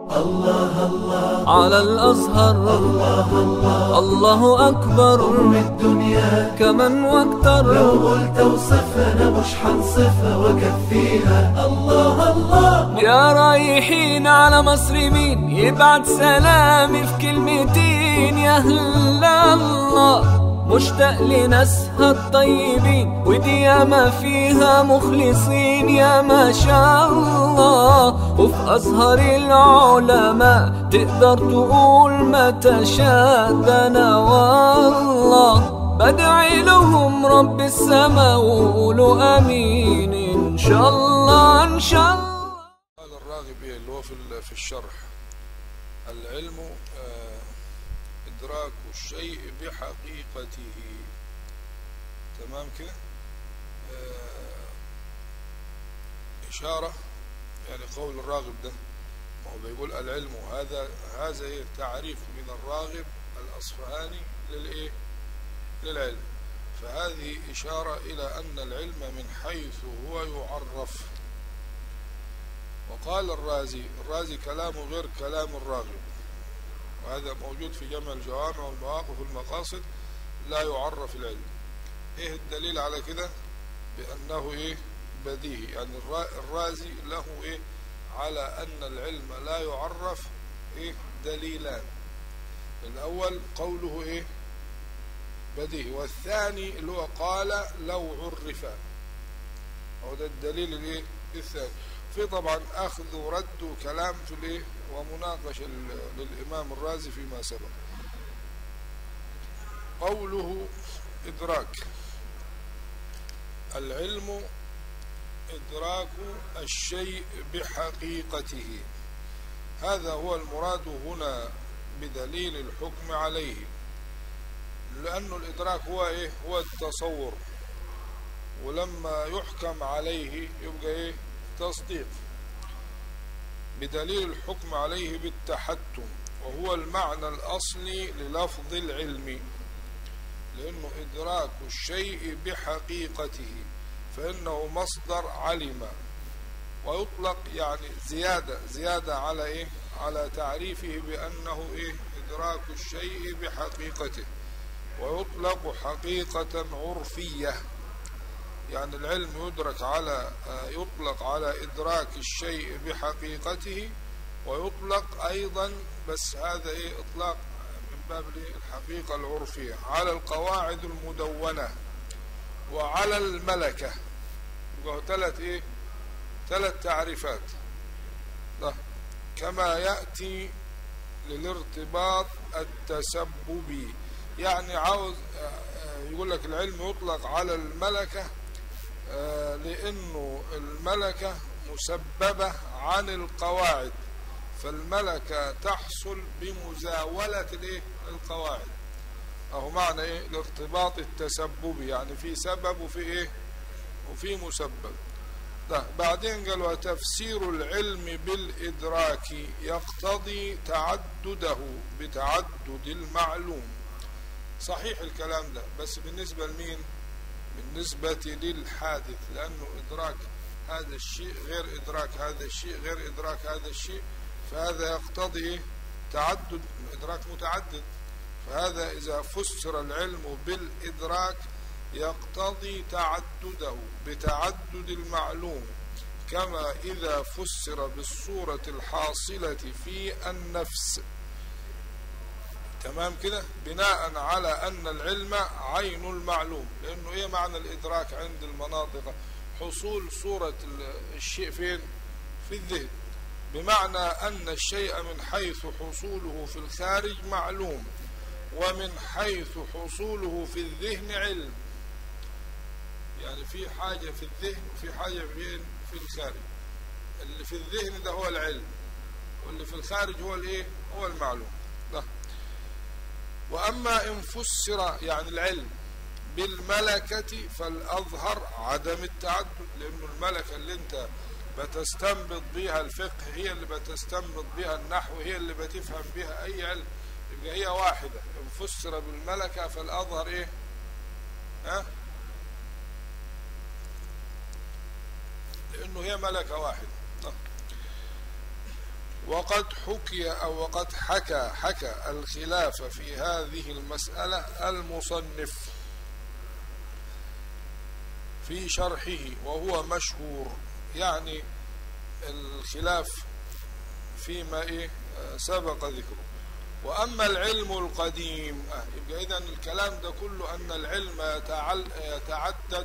الله الله على الأزهر الله الله الله أكبر أم الدنيا كمن واكتر لو قلت اوصفها مش حنصفها وكفيها الله الله يا رايحين على مصر مين يبعت سلامي في كلمتين يا هلا الله مشتاق لناسها الطيبين ودي ياما فيها مخلصين يا ما شاء الله وفي أزهر العلماء تقدر تقول ما تشاء ده أنا والله بدعي لهم رب السما وقولوا امين ان شاء الله ان شاء الله قال الراغب إيه اللي هو في ال- في الشرح العلم آه، إدراك الشيء بحقيقته تمام كده آه، إشارة يعني قول الراغب ده ما هو بيقول العلم هذا هذا إيه تعريف من الراغب الأصفهاني للإيه للعلم فهذه إشارة إلى أن العلم من حيث هو يعرف وقال الرازي الرازي كلامه غير كلام الراغب وهذا موجود في جمع الجوامع والمواقف والمقاصد لا يعرف العلم ايه الدليل على كده بانه ايه بديهي يعني الرا- الرازي له ايه على ان العلم لا يعرف ايه دليلان الاول قوله ايه بديهي والثاني اللي هو قال لو عرف هو ده الدليل الايه الثاني في طبعا اخذ ورد وكلام في الايه ومناقشه ال- للامام الرازي فيما سبق قوله ادراك العلم ادراك الشيء بحقيقته هذا هو المراد هنا بدليل الحكم عليه لأنه الإدراك هو إيه هو التصور ولما يحكم عليه يبقى إيه تصديق بدليل الحكم عليه بالتحتم وهو المعنى الأصلي للفظ العلم لأنه إدراك الشيء بحقيقته فإنه مصدر علم ويطلق يعني زيادة زيادة على إيه على تعريفه بأنه إيه إدراك الشيء بحقيقته ويطلق حقيقة عرفية يعني العلم يدرك على آه، يطلق على إدراك الشيء بحقيقته ويطلق أيضا بس هذا إيه إطلاق من باب الإيه؟ الحقيقة العرفية على القواعد المدونة وعلى الملكة يبقى ثلاث إيه ثلاث تعريفات ده. كما يأتي للارتباط التسببي يعني عاوز آه، آه، يقول لك العلم يطلق على الملكة آه، لأنه الملكة مسببة عن القواعد فالملكة تحصل بمزاولة الايه القواعد أهو معنى إيه الارتباط التسببي يعني في سبب وفي إيه وفي مسبب ده بعدين قال وتفسير العلم بالإدراك يقتضي تعدده بتعدد المعلوم صحيح الكلام ده بس بالنسبة لمين بالنسبة للحادث لأنه إدراك هذا الشيء غير إدراك هذا الشيء غير إدراك هذا الشيء فهذا يقتضي تعدد إدراك متعدد فهذا إذا فسر العلم بالإدراك يقتضي تعدده بتعدد المعلوم كما إذا فسر بالصورة الحاصلة في النفس تمام كده بناء على أن العلم عين المعلوم لأنه إيه معنى الإدراك عند المناطق حصول صورة ال- الشيء فين في الذهن بمعنى أن الشيء من حيث حصوله في الخارج معلوم ومن حيث حصوله في الذهن علم يعني في حاجة في الذهن وفي حاجة فين في الخارج اللي في الذهن ده هو العلم واللي في الخارج هو الايه هو المعلوم ده وأما إن فسر يعني العلم بالملكة فالأظهر عدم التعدد لأنه الملكة اللي أنت بتستنبط بها الفقه هي اللي بتستنبط بها النحو هي اللي بتفهم بها أي علم يبقى هي واحدة إن فسر بالملكة فالأظهر إيه ها لأنه هي ملكة واحدة وقد حكي أو وقد حكى حكى الخلاف في هذه المسألة المصنف في شرحه وهو مشهور يعني الخلاف فيما إيه سبق ذكره وأما العلم القديم آه، يبقى إذا الكلام ده كله أن العلم يتعل- يتعدد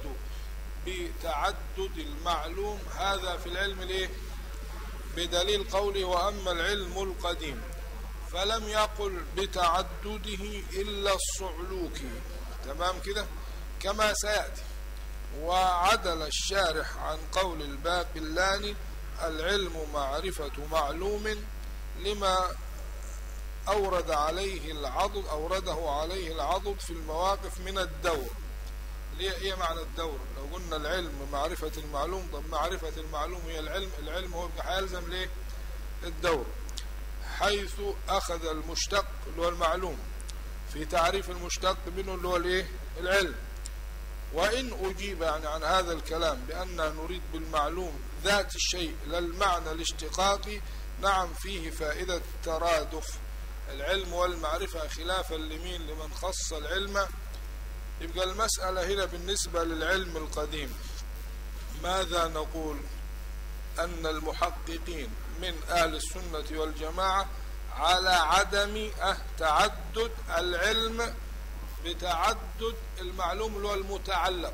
بتعدد المعلوم هذا في العلم الإيه بدليل قوله وأما العلم القديم فلم يقل بتعدده إلا الصعلوكي تمام كده كما سيأتي وعدل الشارح عن قول الباقلاني العلم معرفة معلوم لما أورد عليه العضد أورده عليه العضد في المواقف من الدور ليه إيه معنى الدور لو قلنا العلم معرفة المعلوم طب معرفة المعلوم هي العلم العلم هو يبقى هيلزم ليه الدور حيث أخذ المشتق اللي هو المعلوم في تعريف المشتق منه اللي هو الايه العلم وإن أجيب يعني عن هذا الكلام بأننا نريد بالمعلوم ذات الشيء لا المعنى الاشتقاقي نعم فيه فائدة ترادف العلم والمعرفة خلافا لمين لمن خص العلم يبقى المسألة هنا بالنسبة للعلم القديم ماذا نقول أن المحققين من أهل السنة والجماعة على عدم أه تعدد العلم بتعدد المعلوم اللي هو المتعلق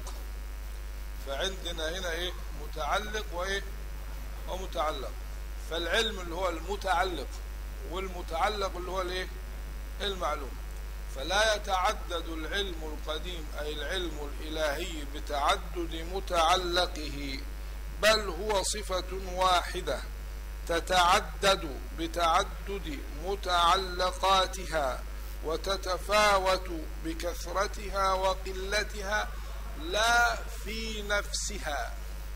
فعندنا هنا ايه متعلق وايه ومتعلق فالعلم اللي هو المتعلق والمتعلق اللي هو الايه المعلوم فلا يتعدد العلم القديم أي العلم الإلهي بتعدد متعلقه بل هو صفة واحدة تتعدد بتعدد متعلقاتها وتتفاوت بكثرتها وقلتها لا في نفسها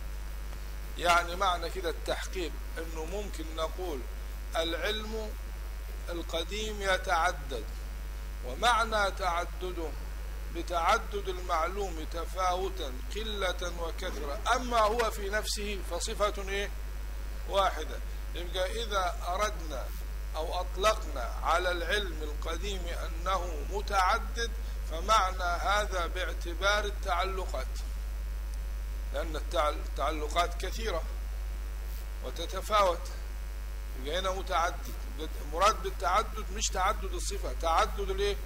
يعني معنى كده التحقيق انه ممكن نقول العلم القديم يتعدد ومعنى تعدده بتعدد المعلوم تفاوتا قلة وكثرة أما هو في نفسه فصفة إيه؟ واحدة يبقى إذا أردنا أو أطلقنا على العلم القديم أنه متعدد فمعنى هذا باعتبار التعلقات لأن التعلقات كثيرة وتتفاوت يبقى هنا متعدد المراد بالتعدد مش تعدد الصفة تعدد الايه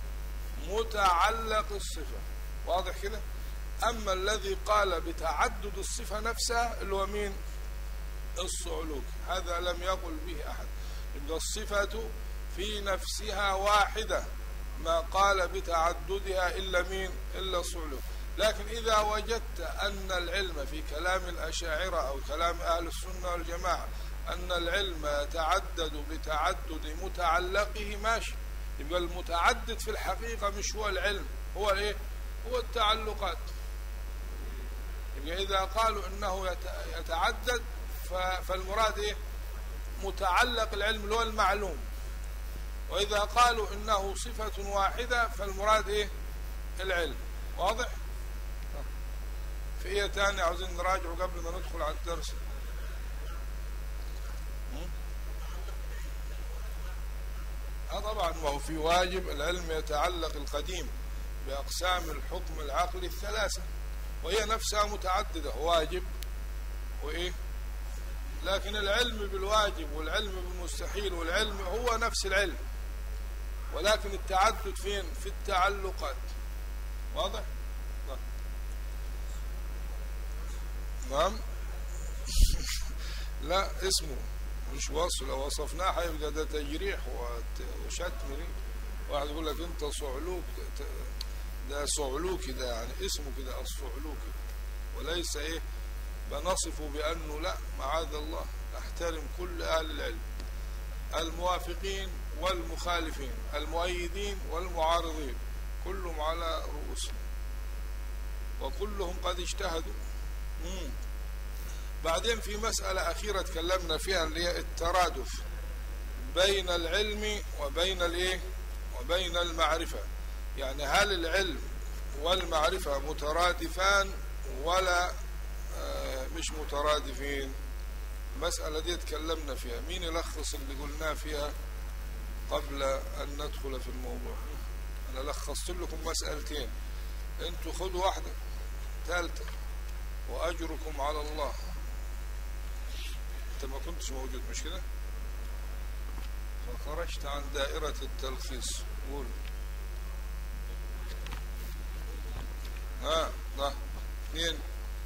متعلق الصفة واضح كده أما الذي قال بتعدد الصفة نفسها اللي هو مين الصعلوك هذا لم يقل به أحد يبقى الصفة في نفسها واحدة ما قال بتعددها إلا مين إلا الصعلوك لكن إذا وجدت أن العلم في كلام الأشاعرة أو كلام أهل السنة والجماعة أن العلم يتعدد بتعدد متعلقه ماشي يبقى المتعدد في الحقيقة مش هو العلم هو الايه هو التعلقات يبقى إذا قالوا إنه يتعدد فالمراد إيه متعلق العلم اللي هو المعلوم وإذا قالوا إنه صفة واحدة فالمراد إيه العلم واضح في إيه تاني عاوزين نراجعه قبل ما ندخل على الدرس اه طبعا ما هو في واجب العلم يتعلق القديم بأقسام الحكم العقلي الثلاثة وهي نفسها متعددة واجب وإيه لكن العلم بالواجب والعلم بالمستحيل والعلم هو نفس العلم ولكن التعدد فين في التعلقات واضح نعم لا اسمه مش وصف لو وصفناه هيبقى ده تجريح وشتم واحد يقول لك انت صعلوك ده صعلوكي ده يعني اسمه كده الصعلوكي وليس ايه بنصفه بانه لا معاذ الله نحترم كل اهل العلم الموافقين والمخالفين المؤيدين والمعارضين كلهم على رؤوسهم وكلهم قد اجتهدوا مم. بعدين في مسألة أخيرة تكلمنا فيها اللي هي الترادف بين العلم وبين الايه وبين المعرفة يعني هل العلم والمعرفة مترادفان ولا آه مش مترادفين المسألة دي اتكلمنا فيها مين يلخص اللي قلناه فيها قبل أن ندخل في الموضوع أنا لخصت لكم مسألتين انتوا خدوا واحدة ثالثة وأجركم على الله انت ما كنتش موجود مش كده فخرجت عن دائرة التلخيص قول ها ده اثنين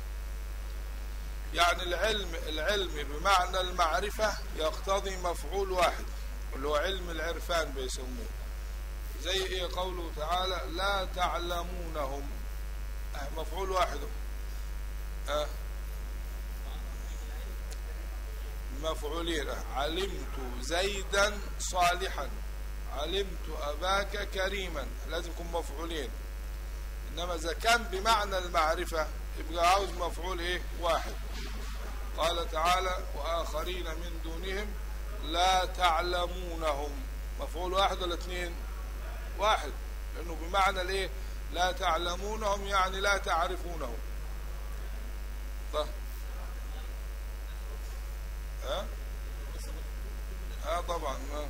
يعني العلم العلم بمعنى المعرفة يقتضي مفعول واحد اللي هو علم العرفان بيسموه زي ايه قوله تعالى لا تعلمونهم اه مفعول واحد اه مفعولين اه علمت زيدا صالحا علمت أباك كريما لازم يكون مفعولين إنما إذا كان بمعنى المعرفة يبقى عاوز مفعول إيه واحد قال تعالى وآخرين من دونهم لا تعلمونهم مفعول واحد ولا اثنين واحد لأنه بمعنى الإيه لا تعلمونهم يعني لا تعرفونهم طيب ها ها طبعا ها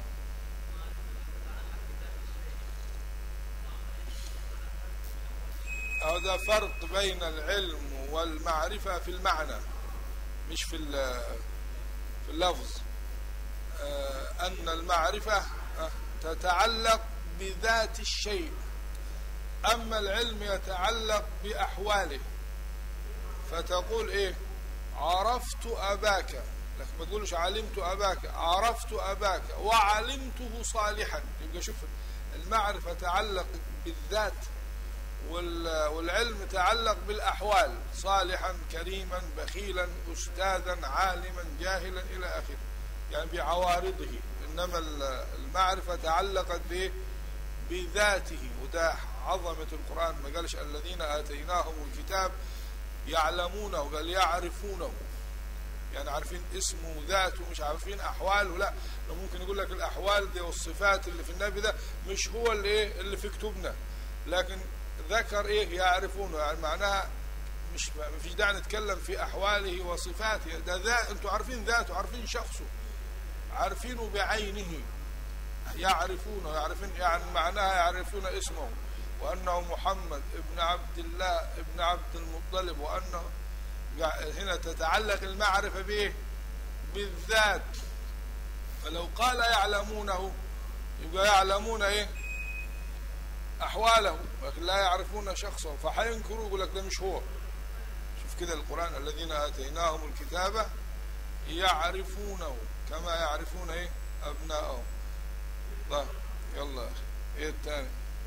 هذا فرق بين العلم والمعرفة في المعنى مش في في اللفظ أن المعرفة تتعلق بذات الشيء أما العلم يتعلق بأحواله فتقول إيه عرفت أباك لكن ما تقولش علمت أباك عرفت أباك وعلمته صالحا يبقى شوف المعرفة تعلق بالذات والعلم تعلق بالأحوال صالحا كريما بخيلا أستاذا عالما جاهلا إلى آخره يعني بعوارضه إنما المعرفة تعلقت به بذاته وده عظمة القرآن ما قالش الذين آتيناهم الكتاب يعلمونه قال يعرفونه يعني عارفين اسمه وذاته مش عارفين أحواله لا ممكن يقول لك الأحوال دي والصفات اللي في النبي ده مش هو اللي, إيه اللي في كتبنا لكن ذكر ايه يعرفونه يعني معناها مش ما فيش داعي نتكلم في احواله وصفاته ده ذا انتوا عارفين ذاته عارفين شخصه عارفينه بعينه يعرفونه يعرفين يعني معناها يعرفون اسمه وانه محمد ابن عبد الله ابن عبد المطلب وانه هنا تتعلق المعرفه بايه بالذات فلو قال يعلمونه يبقى يعلمون ايه أحواله لكن لا يعرفون شخصه فحينكروا يقول لك ده مش هو شوف كده القرآن الذين آتيناهم الكتاب يعرفونه كما يعرفون ايه أبناءهم طيب يلا يا أخي ايه الثاني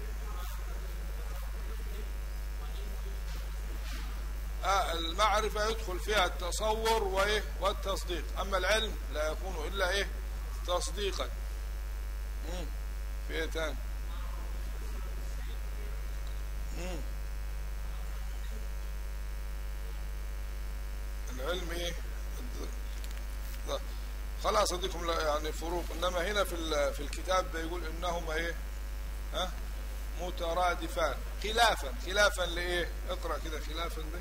آه المعرفة يدخل فيها التصور وايه والتصديق أما العلم لا يكون إلا ايه تصديقا مم. في ايه تاني مم. العلم ايه ده. خلاص اديكم يعني فروق انما هنا في في الكتاب بيقول انهما ايه ها مترادفان خلافا خلافا لايه اقرا كده خلافا ده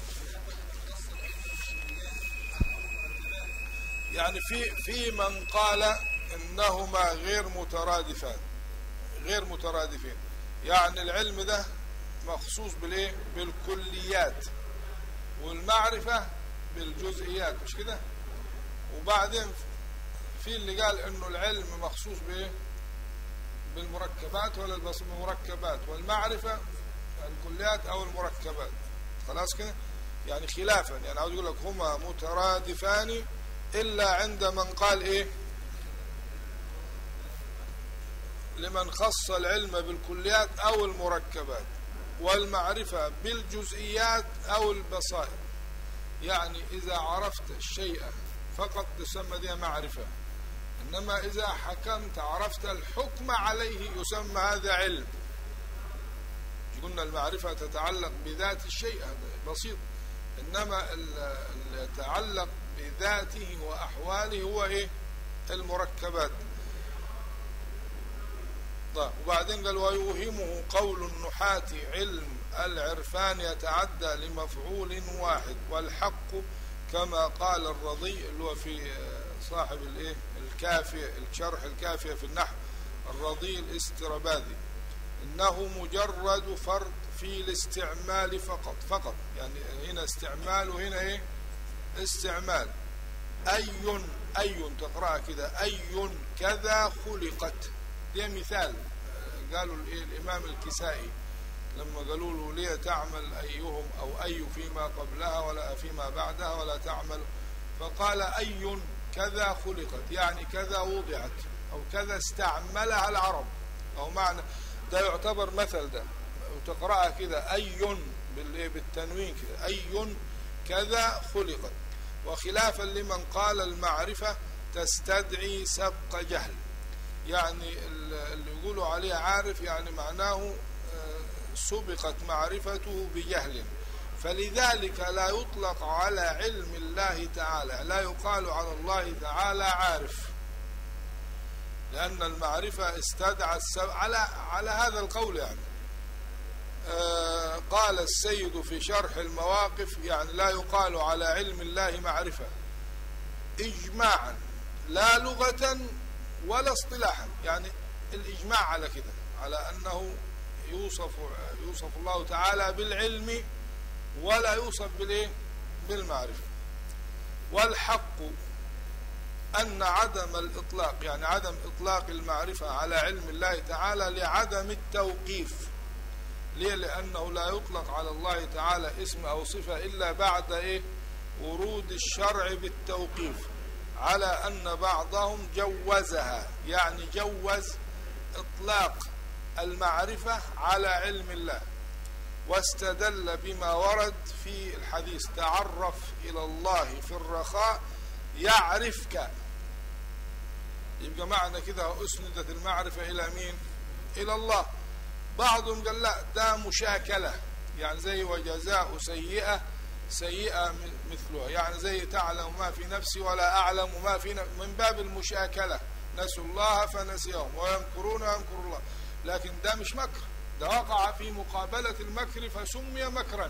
يعني في في من قال انهما غير مترادفان غير مترادفين يعني العلم ده مخصوص بالايه بالكليات والمعرفة بالجزئيات مش كده وبعدين في اللي قال انه العلم مخصوص بايه بالمركبات ولا المركبات والمعرفة الكليات او المركبات خلاص كده يعني خلافا يعني عاوز يقول لك هما مترادفان الا عند من قال ايه لمن خص العلم بالكليات او المركبات والمعرفة بالجزئيات او البصائر يعني اذا عرفت الشيء فقط تسمى دي معرفة انما اذا حكمت عرفت الحكم عليه يسمى هذا علم قلنا المعرفة تتعلق بذات الشيء هذا بسيط انما اللي يتعلق بذاته واحواله هو ايه المركبات طيب وبعدين قال ويوهمه قول النحاة علم العرفان يتعدى لمفعول واحد والحق كما قال الرضي اللي هو في صاحب الايه الكافية الشرح الكافية في النحو الرضي الاسترباذي انه مجرد فرق في الاستعمال فقط فقط يعني هنا استعمال وهنا ايه استعمال اي اي تقرأها كده اي كذا خلقت ده مثال قالوا الإيه الامام الكسائي لما قالوا له ليه تعمل أيهم أو أي فيما قبلها ولا فيما بعدها ولا تعمل فقال أي كذا خلقت يعني كذا وضعت أو كذا استعملها العرب أو معنى ده يعتبر مثل ده وتقرأها كده أي بالتنوين كده أي كذا خلقت وخلافا لمن قال المعرفة تستدعي سبق جهل يعني اللي يقولوا عليه عارف يعني معناه سبقت معرفته بجهل فلذلك لا يطلق على علم الله تعالى لا يقال على الله تعالى عارف لأن المعرفة استدعى السبق على على هذا القول يعني آه قال السيد في شرح المواقف يعني لا يقال على علم الله معرفة إجماعا لا لغة ولا اصطلاحا يعني الإجماع على كده على أنه يوصف يوصف الله تعالى بالعلم ولا يوصف بالايه بالمعرفه والحق ان عدم الاطلاق يعني عدم اطلاق المعرفه على علم الله تعالى لعدم التوقيف ليه لانه لا يطلق على الله تعالى اسم او صفه الا بعد ايه ورود الشرع بالتوقيف على ان بعضهم جوزها يعني جوز اطلاق المعرفة على علم الله واستدل بما ورد في الحديث تعرف إلى الله في الرخاء يعرفك يبقى معنى كده أسندت المعرفة إلى مين إلى الله بعضهم قال لا ده مشاكلة يعني زي وجزاء سيئة سيئة مثلها يعني زي تعلم ما في نفسي ولا أعلم ما في نفسي من باب المشاكلة نسوا الله فنسيهم ويمكرون ويمكر الله لكن ده مش مكر ده وقع في مقابلة المكر فسمي مكرا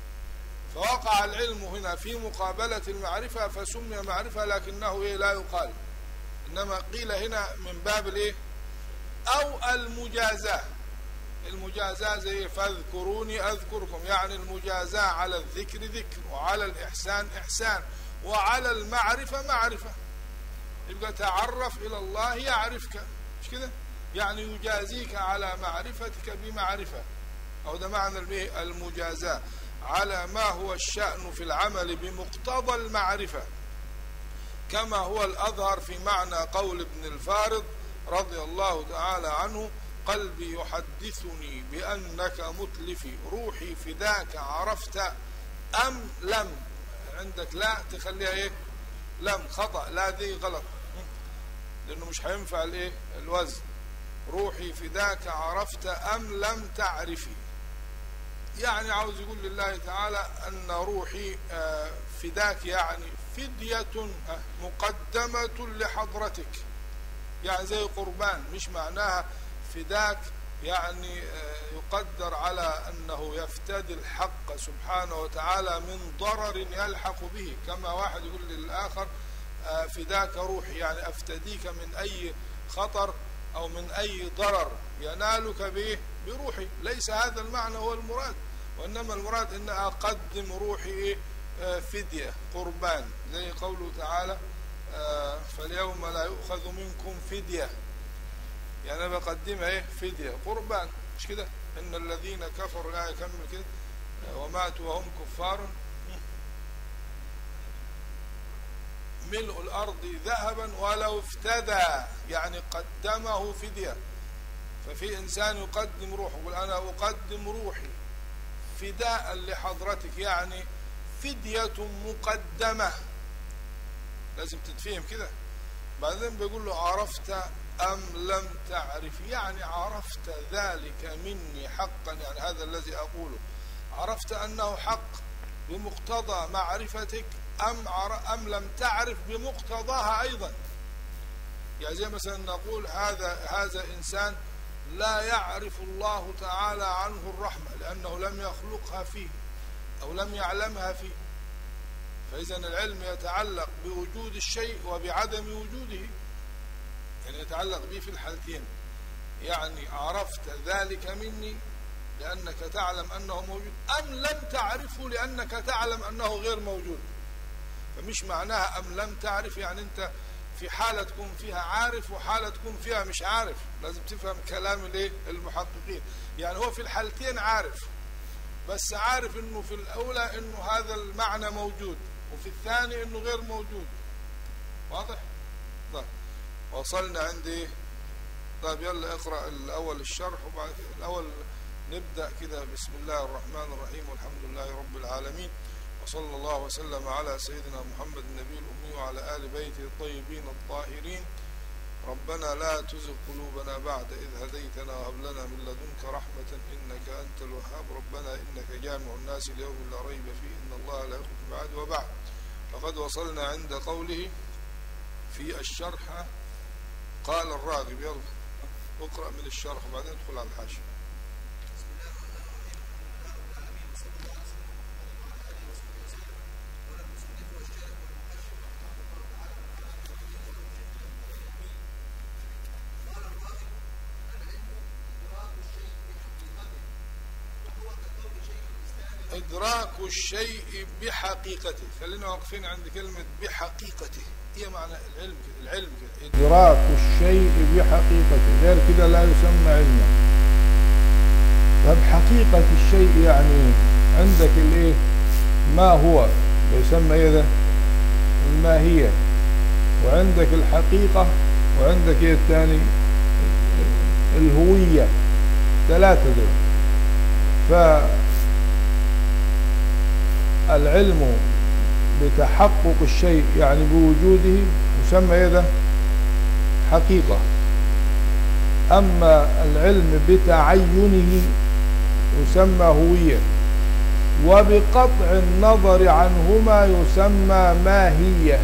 فوقع العلم هنا في مقابلة المعرفة فسمي معرفة لكنه إيه لا يقال إنما قيل هنا من باب الإيه أو المجازاة المجازاة زي فاذكروني أذكركم يعني المجازاة على الذكر ذكر وعلى الإحسان إحسان وعلى المعرفة معرفة يبقى تعرف إلى الله يعرفك مش كده يعني يجازيك على معرفتك بمعرفة أو ده معنى المجازاة على ما هو الشأن في العمل بمقتضى المعرفة كما هو الأظهر في معنى قول ابن الفارض رضي الله تعالى عنه قلبي يحدثني بأنك متلفي روحي فداك عرفت أم لم عندك لا تخليها ايه لم خطأ لا دي غلط لأنه مش هينفع الايه الوزن روحي فداك عرفت أم لم تعرفي يعني عاوز يقول لله تعالى أن روحي فداك يعني فدية مقدمة لحضرتك يعني زي قربان مش معناها فداك يعني يقدر على أنه يفتدي الحق سبحانه وتعالى من ضرر يلحق به كما واحد يقول للآخر فداك روحي يعني أفتديك من أي خطر أو من أي ضرر ينالك به بروحي ليس هذا المعنى هو المراد وإنما المراد أن أقدم روحي فدية قربان زي قوله تعالى فاليوم لا يؤخذ منكم فدية يعني أنا بقدمها إيه فدية قربان مش كده إن الذين كفروا لا يكمل كده وماتوا وهم كفار ملء الأرض ذهبا ولو افتدى يعني قدمه فدية ففي إنسان يقدم روحه يقول أنا أقدم روحي فداء لحضرتك يعني فدية مقدمة لازم تتفهم كده بعدين بيقول له عرفت أم لم تعرف يعني عرفت ذلك مني حقا يعني هذا الذي أقوله عرفت أنه حق بمقتضى معرفتك أم, أم لم تعرف بمقتضاها أيضا يعني زي مثلا نقول هذا هذا إنسان لا يعرف الله تعالى عنه الرحمة لأنه لم يخلقها فيه أو لم يعلمها فيه فإذا العلم يتعلق بوجود الشيء وبعدم وجوده يعني يتعلق به في الحالتين يعني عرفت ذلك مني لأنك تعلم أنه موجود أم لم تعرفه لأنك تعلم أنه غير موجود فمش معناها أم لم تعرف يعني أنت في حالة تكون فيها عارف وحالة تكون فيها مش عارف لازم تفهم كلام الايه المحققين يعني هو في الحالتين عارف بس عارف انه في الاولى انه هذا المعنى موجود وفي الثاني انه غير موجود واضح طيب وصلنا عند ايه طيب يلا اقرا الاول الشرح وبعد كده الاول نبدا كده بسم الله الرحمن الرحيم والحمد لله رب العالمين وصلى الله وسلم على سيدنا محمد النبي الامي وعلى ال بيته الطيبين الطاهرين ربنا لا تزغ قلوبنا بعد إذ هديتنا وهب لنا من لدنك رحمة إنك أنت الوهاب ربنا إنك جامع الناس ليوم لا ريب فيه إن الله لا يخلف بعد وبعد فقد وصلنا عند قوله في الشرح قال الراغب يلا اقرأ من الشرح وبعدين ادخل على الحاشية إدراك الشيء بحقيقته خلينا واقفين عند كلمة بحقيقته هي معنى العلم كده العلم كده إدراك الشيء بحقيقته غير كده لا يسمى علما طب حقيقة الشيء يعني عندك الايه ما هو يسمى ايه ده الماهية وعندك الحقيقة وعندك ايه الثاني الهوية ثلاثة دول فالعلم بتحقق الشيء يعني بوجوده يسمى ايه ده حقيقة أما العلم بتعينه يسمى هوية وبقطع النظر عنهما يسمى ماهية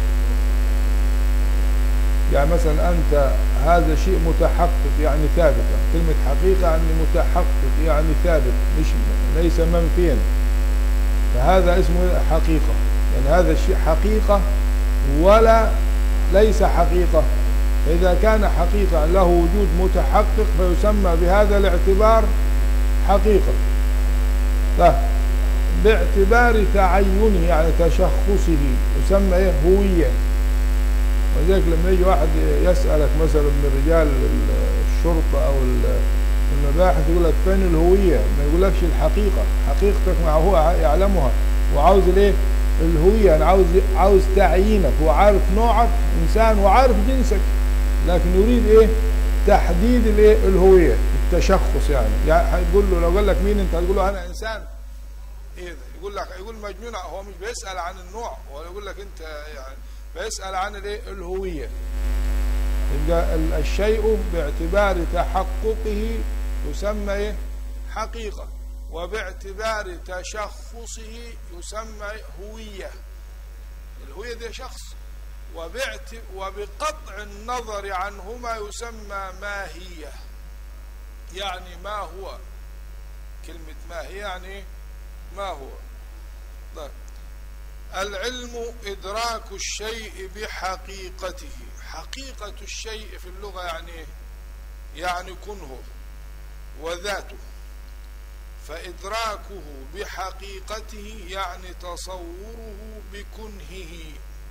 يعني مثلا أنت هذا شيء متحقق يعني ثابت كلمة حقيقة يعني متحقق يعني ثابت مش ليس منفيا فهذا اسمه حقيقة يعني هذا الشيء حقيقة ولا ليس حقيقة فإذا كان حقيقة له وجود متحقق فيسمى بهذا الاعتبار حقيقة طيب باعتبار تعينه يعني تشخصه يسمى ايه هوية ولذلك لما يجي واحد يسألك مثلا من رجال الشرطة أو المباحث يقول لك فين الهوية ما يقولكش الحقيقة حقيقتك مع هو يعلمها وعاوز الايه الهوية يعني عاوز عاوز تعيينك وعارف نوعك إنسان وعارف جنسك لكن يريد ايه تحديد الايه الهوية التشخص يعني يعني هتقول له لو قال لك مين انت هتقول له انا انسان ايه ده يقول لك يقول مجنون هو مش بيسأل عن النوع هو يقول لك انت يعني بيسأل عن الايه الهوية يبقى الشيء باعتبار تحققه يسمى ايه حقيقة وباعتبار تشخصه يسمى هوية الهوية دي شخص وباعت وبقطع النظر عنهما يسمى ماهية يعني ما هو كلمة ما هي يعني ما هو طيب العلم إدراك الشيء بحقيقته حقيقة الشيء في اللغة يعني يعني كنه وذاته فإدراكه بحقيقته يعني تصوره بكنهه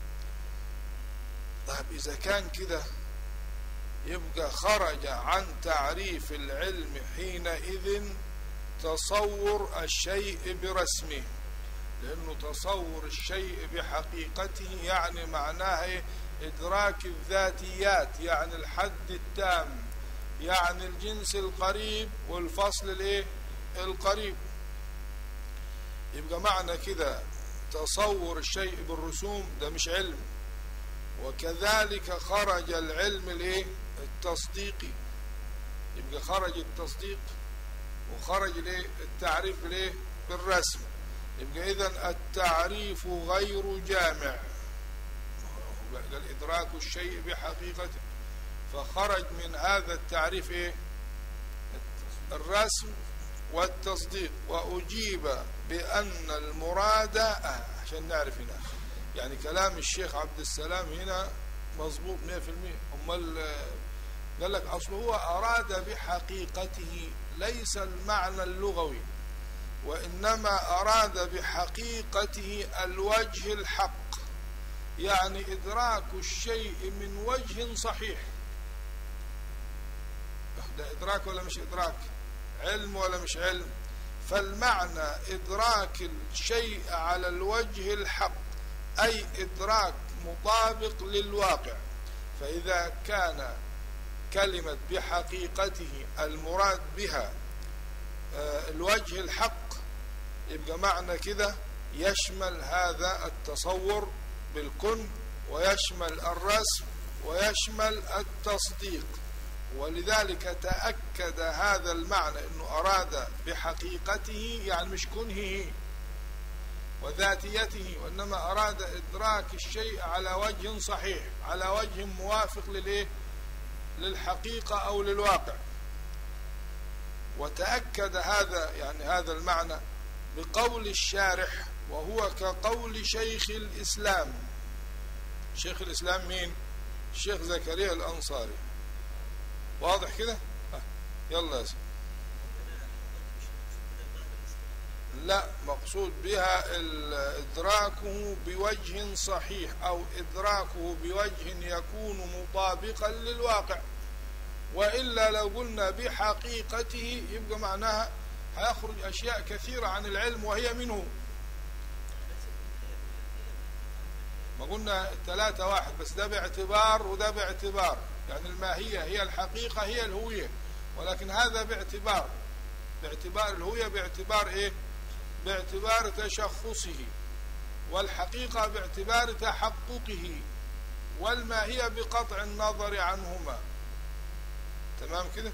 طيب إذا كان كده يبقى خرج عن تعريف العلم حينئذ تصور الشيء برسمه لأنه تصور الشيء بحقيقته يعني معناه إدراك الذاتيات يعني الحد التام يعني الجنس القريب والفصل الايه القريب يبقى معنى كده تصور الشيء بالرسوم ده مش علم وكذلك خرج العلم الايه التصديقي يبقى خرج التصديق وخرج الايه التعريف بالايه بالرسم يبقى اذا التعريف غير جامع قال ادراك الشيء بحقيقته فخرج من هذا التعريف ايه الرسم والتصديق واجيب بان المراد عشان نعرف هنا يعني كلام الشيخ عبد السلام هنا مظبوط 100% امال آه، قال لك اصل هو اراد بحقيقته ليس المعنى اللغوي وانما اراد بحقيقته الوجه الحق يعني ادراك الشيء من وجه صحيح ده ادراك ولا مش ادراك علم ولا مش علم فالمعنى ادراك الشيء على الوجه الحق اي ادراك مطابق للواقع فاذا كان كلمه بحقيقته المراد بها آه، الوجه الحق يبقى معنى كده يشمل هذا التصور بالكن ويشمل الرسم ويشمل التصديق ولذلك تأكد هذا المعنى أنه أراد بحقيقته يعني مش كنهه وذاتيته وإنما أراد إدراك الشيء على وجه صحيح على وجه موافق للإيه للحقيقة أو للواقع وتأكد هذا يعني هذا المعنى بقول الشارح وهو كقول شيخ الإسلام شيخ الإسلام مين الشيخ زكريا الأنصاري واضح كده آه. يلا يا سيدي لا مقصود بها ال- إدراكه بوجه صحيح أو إدراكه بوجه يكون مطابقا للواقع وإلا لو قلنا بحقيقته يبقى معناها هيخرج أشياء كثيرة عن العلم وهي منه ما قلنا ثلاثة واحد بس ده باعتبار وده باعتبار يعني الماهية هي الحقيقة هي الهوية ولكن هذا باعتبار باعتبار الهوية باعتبار ايه باعتبار تشخصه والحقيقة باعتبار تحققه والماهية بقطع النظر عنهما تمام كده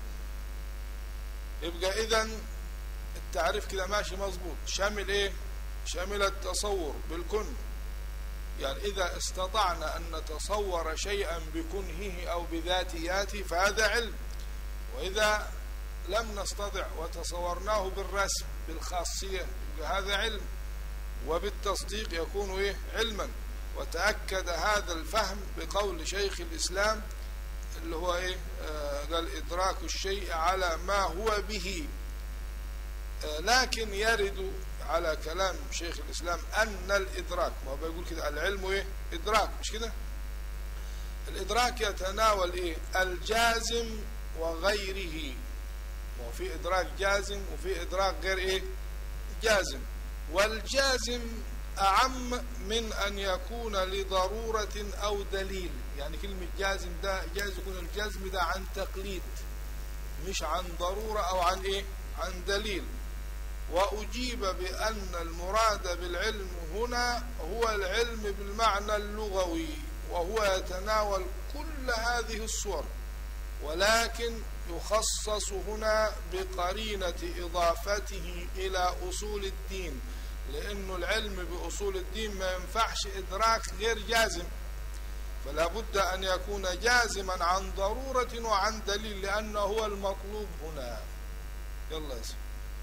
يبقى اذا التعريف كده ماشي مظبوط شامل ايه شامل التصور بالكن يعني إذا استطعنا أن نتصور شيئا بكنهه أو بذاتياته فهذا علم وإذا لم نستطع وتصورناه بالرسم بالخاصية يبقى هذا علم وبالتصديق يكون إيه علما وتأكد هذا الفهم بقول شيخ الإسلام اللي هو إيه آه قال إدراك الشيء على ما هو به آه لكن يرد على كلام شيخ الإسلام أن الإدراك ما هو بيقول كده العلم إيه إدراك مش كده الإدراك يتناول إيه الجازم وغيره وفي إدراك جازم وفي إدراك غير إيه جازم والجازم أعم من أن يكون لضرورة أو دليل يعني كلمة جازم ده جاز يكون الجزم ده عن تقليد مش عن ضرورة أو عن إيه عن دليل وأجيب بأن المراد بالعلم هنا هو العلم بالمعنى اللغوي وهو يتناول كل هذه الصور ولكن يخصص هنا بقرينة إضافته إلى أصول الدين لأن العلم بأصول الدين ما ينفعش إدراك غير جازم فلا بد أن يكون جازما عن ضرورة وعن دليل لأنه هو المطلوب هنا يلا يا سيدي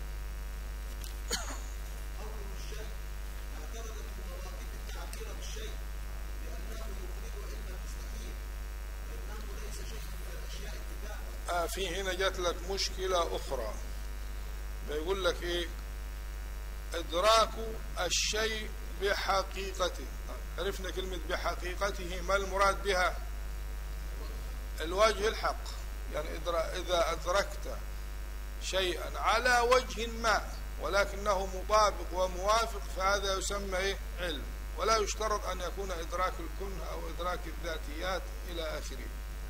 آه في هنا جات لك مشكلة أخرى بيقول لك إيه إدراك الشيء بحقيقته عرفنا كلمة بحقيقته ما المراد بها الوجه الحق يعني إذا أدركت شيئا على وجه ما ولكنه مطابق وموافق فهذا يسمى إيه؟ علم ولا يشترط أن يكون إدراك الكنه أو إدراك الذاتيات إلى آخره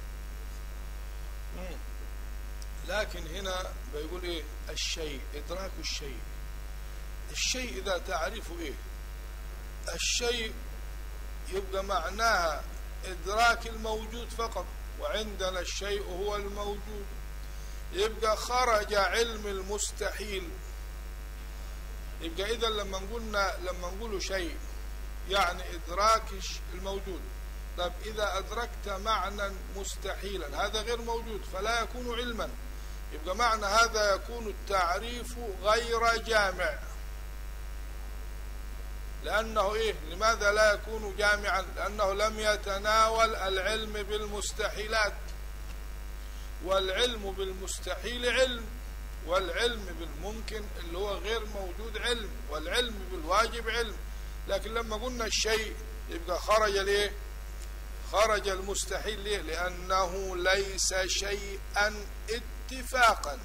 لكن هنا بيقول إيه الشيء إدراك الشيء الشيء إذا تعرفه إيه الشيء يبقى معناها إدراك الموجود فقط وعندنا الشيء هو الموجود يبقى خرج علم المستحيل يبقى إذا لما قلنا لما نقول شيء يعني إدراك الموجود طب إذا أدركت معنى مستحيلا هذا غير موجود فلا يكون علما يبقى معنى هذا يكون التعريف غير جامع لأنه إيه لماذا لا يكون جامعا لأنه لم يتناول العلم بالمستحيلات والعلم بالمستحيل علم والعلم بالممكن اللي هو غير موجود علم والعلم بالواجب علم لكن لما قلنا الشيء يبقى خرج ليه خرج المستحيل ليه لأنه ليس شيئا اتفاقا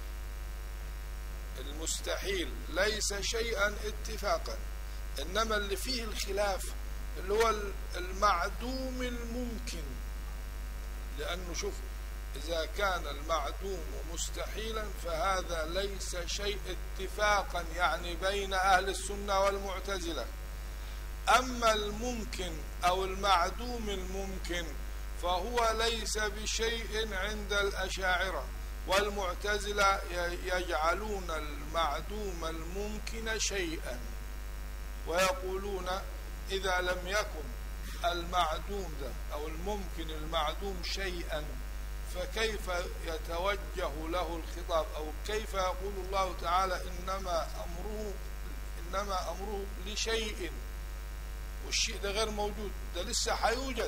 المستحيل ليس شيئا اتفاقا إنما اللي فيه الخلاف اللي هو المعدوم الممكن لأنه شوف إذا كان المعدوم مستحيلا فهذا ليس شيء اتفاقا يعني بين أهل السنة والمعتزلة أما الممكن أو المعدوم الممكن فهو ليس بشيء عند الأشاعرة والمعتزلة يجعلون المعدوم الممكن شيئا ويقولون إذا لم يكن المعدوم ده أو الممكن المعدوم شيئا فكيف يتوجه له الخطاب أو كيف يقول الله تعالى إنما أمره إنما أمره لشيء والشيء ده غير موجود ده لسه حيوجد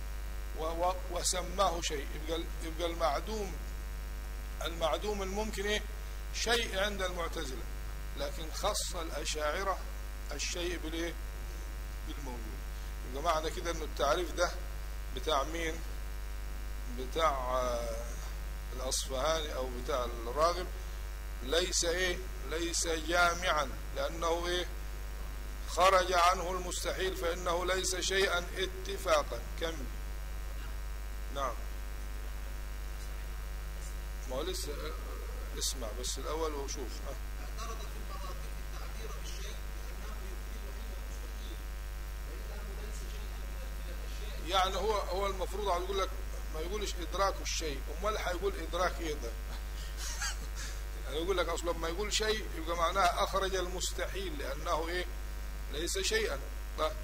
وسماه شيء يبقى, يبقى المعدوم المعدوم الممكن ايه شيء عند المعتزلة لكن خص الأشاعرة الشيء بالايه بالموجود يبقى معنى كده انه التعريف ده بتاع مين بتاع الأصفهاني أو بتاع الراغب ليس إيه ليس جامعا لأنه إيه خرج عنه المستحيل فإنه ليس شيئا اتفاقا كم نعم ما هو لسه اسمع بس الأول وشوف يعني هو هو المفروض عم يقول لك ما يقولش إدراك الشيء أمال هيقول إدراك إيه ده يعني يقول لك أصلا لما يقول شيء يبقى معناها أخرج المستحيل لأنه إيه ليس شيئا لا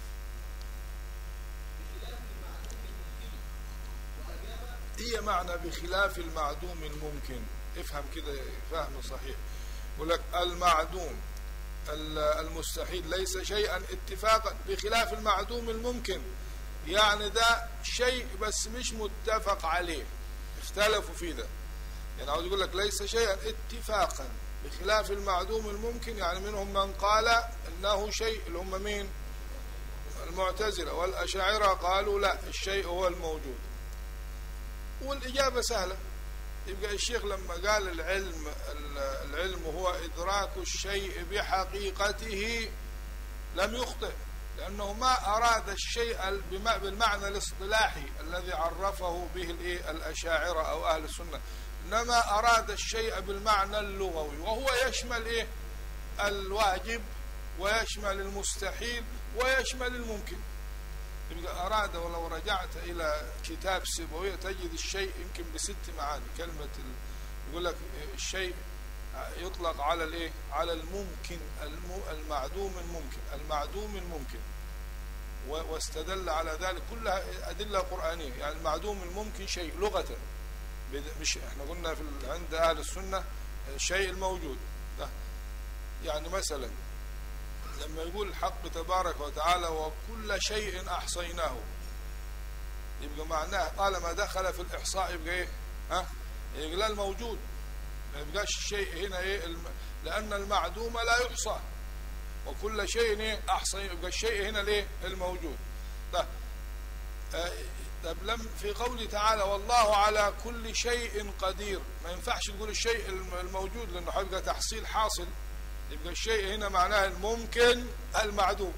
هي معنى بخلاف المعدوم الممكن افهم كده فهم صحيح يقول لك المعدوم المستحيل ليس شيئا اتفاقا بخلاف المعدوم الممكن يعني ده شيء بس مش متفق عليه اختلفوا في ده يعني عاوز يقول لك ليس شيئا اتفاقا بخلاف المعدوم الممكن يعني منهم من قال انه شيء اللي هم مين المعتزلة والأشاعرة قالوا لا الشيء هو الموجود والإجابة سهلة يبقى الشيخ لما قال العلم العلم هو إدراك الشيء بحقيقته لم يخطئ لأنه ما أراد الشيء بالمعنى الاصطلاحي الذي عرفه به الأشاعرة أو أهل السنة إنما أراد الشيء بالمعنى اللغوي وهو يشمل إيه الواجب ويشمل المستحيل ويشمل الممكن يبقى أراد ولو رجعت إلى كتاب سيبويه تجد الشيء يمكن بست معاني كلمة يقول لك الشيء يطلق على الايه على الممكن المعدوم الممكن المعدوم الممكن واستدل على ذلك كلها أدلة قرآنية يعني المعدوم الممكن شيء لغة مش احنا قلنا في عند أهل السنة الشيء الموجود ده يعني مثلا لما يقول الحق تبارك وتعالى وكل شيء أحصيناه يبقى معناه طالما دخل في الإحصاء يبقى إيه ها يبقى لا الموجود ما يبقاش الشيء هنا إيه الم... لأن المعدوم لا يحصى وكل شيء إيه أحصى يبقى الشيء هنا ليه الموجود ده آه طب لم في قوله تعالى والله على كل شيء قدير ما ينفعش تقول الشيء الموجود لأنه هيبقى تحصيل حاصل يبقى الشيء هنا معناه الممكن المعدوم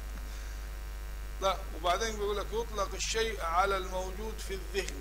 لا وبعدين بيقول لك يطلق الشيء على الموجود في الذهن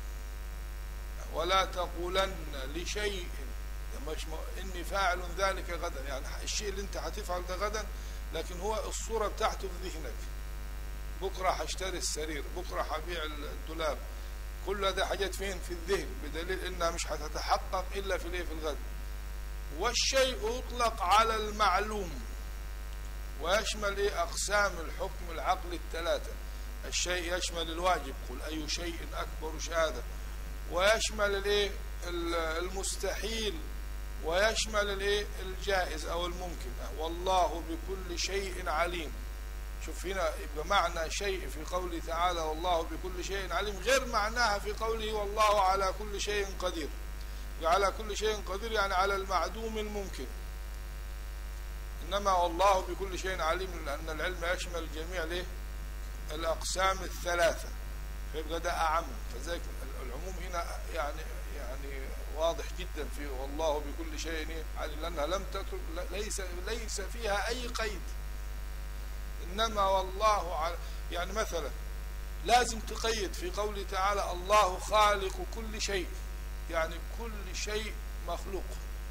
ولا تقولن لشيء مش م... اني فاعل ذلك غدا يعني الشيء اللي انت هتفعل ده غدا لكن هو الصوره بتاعته في ذهنك بكره هشتري السرير بكره هبيع الدولاب كل ده حاجات فين في الذهن بدليل انها مش هتتحقق الا في الايه في الغد والشيء يطلق على المعلوم ويشمل ايه اقسام الحكم العقل الثلاثه الشيء يشمل الواجب قل اي شيء اكبر شهاده ويشمل الايه المستحيل ويشمل الايه الجائز او الممكن والله بكل شيء عليم شوف هنا يبقى معنى شيء في قوله تعالى والله بكل شيء عليم غير معناها في قوله والله على كل شيء قدير على كل شيء قدير يعني على المعدوم الممكن إنما والله بكل شيء عليم لأن العلم يشمل جميع الايه الأقسام الثلاثة فيبقى ده أعم فذلك العموم هنا يعني يعني واضح جدا في والله بكل شيء عليم لأنها لم تترك ليس ليس فيها أي قيد إنما والله على يعني مثلا لازم تقيد في قوله تعالى الله خالق كل شيء يعني كل شيء مخلوق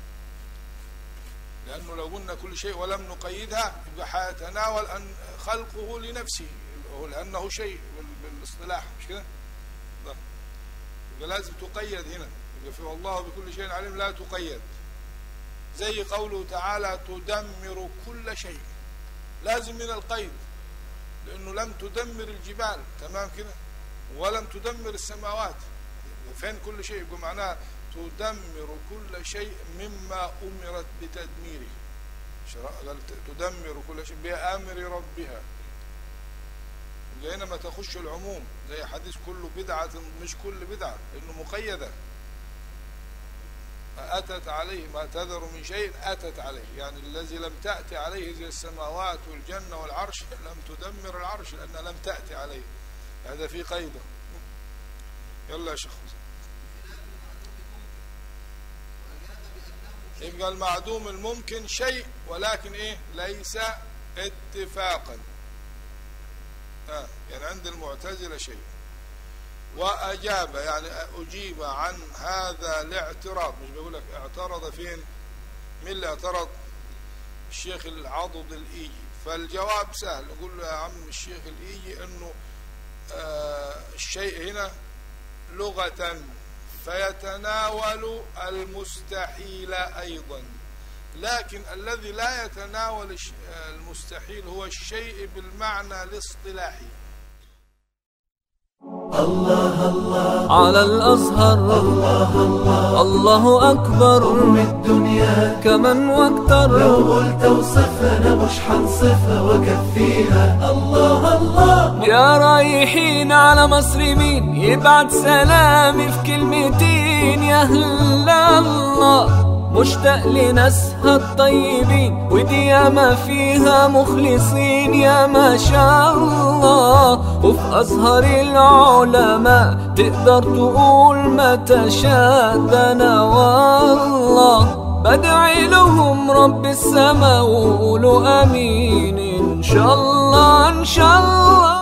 لأنه لو قلنا كل شيء ولم نقيدها يبقى حيتناول أن خلقه لنفسه لأنه شيء بالاصطلاح مش كده؟ يبقى لازم تقيد هنا يبقى في والله بكل شيء عليم لا تقيد زي قوله تعالى تدمر كل شيء لازم من القيد لأنه لم تدمر الجبال تمام كده ولم تدمر السماوات فين كل شيء يبقى معناها تدمر كل شيء مما أمرت بتدميره قال تدمر كل شيء بأمر ربها هنا ما تخش العموم زي حديث كل بدعة مش كل بدعة لأنه مقيدة أتت عليه ما تذر من شيء أتت عليه يعني الذي لم تأتي عليه زي السماوات والجنة والعرش لم تدمر العرش لأنها لم تأتي عليه هذا في قيده يلا يا شيخ يبقى المعدوم الممكن شيء ولكن ايه ليس اتفاقا آه يعني عند المعتزلة شيء وأجاب يعني أجيب عن هذا الاعتراض مش بقول لك اعترض فين مين اللي اعترض الشيخ العضد الإيجي فالجواب سهل نقول له يا عم الشيخ الإيجي أنه آه الشيء هنا لغة فيتناول المستحيل أيضا لكن الذي لا يتناول المستحيل هو الشيء بالمعنى الاصطلاحي الله الله على الأزهر الله الله الله أكبر أم الدنيا كمن واكتر لو قلت وصفنا مش حنصفها وكفيها الله الله يا رايحين على مصر مين يبعت سلامي في كلمتين يا هلا الله مشتاق لناسها الطيبين ودي ياما فيها مخلصين يا ما شاء الله وفي أزهر العلماء تقدر تقول ما تشاء ده أنا والله بدعي لهم رب السما وقولوا امين ان شاء الله ان شاء الله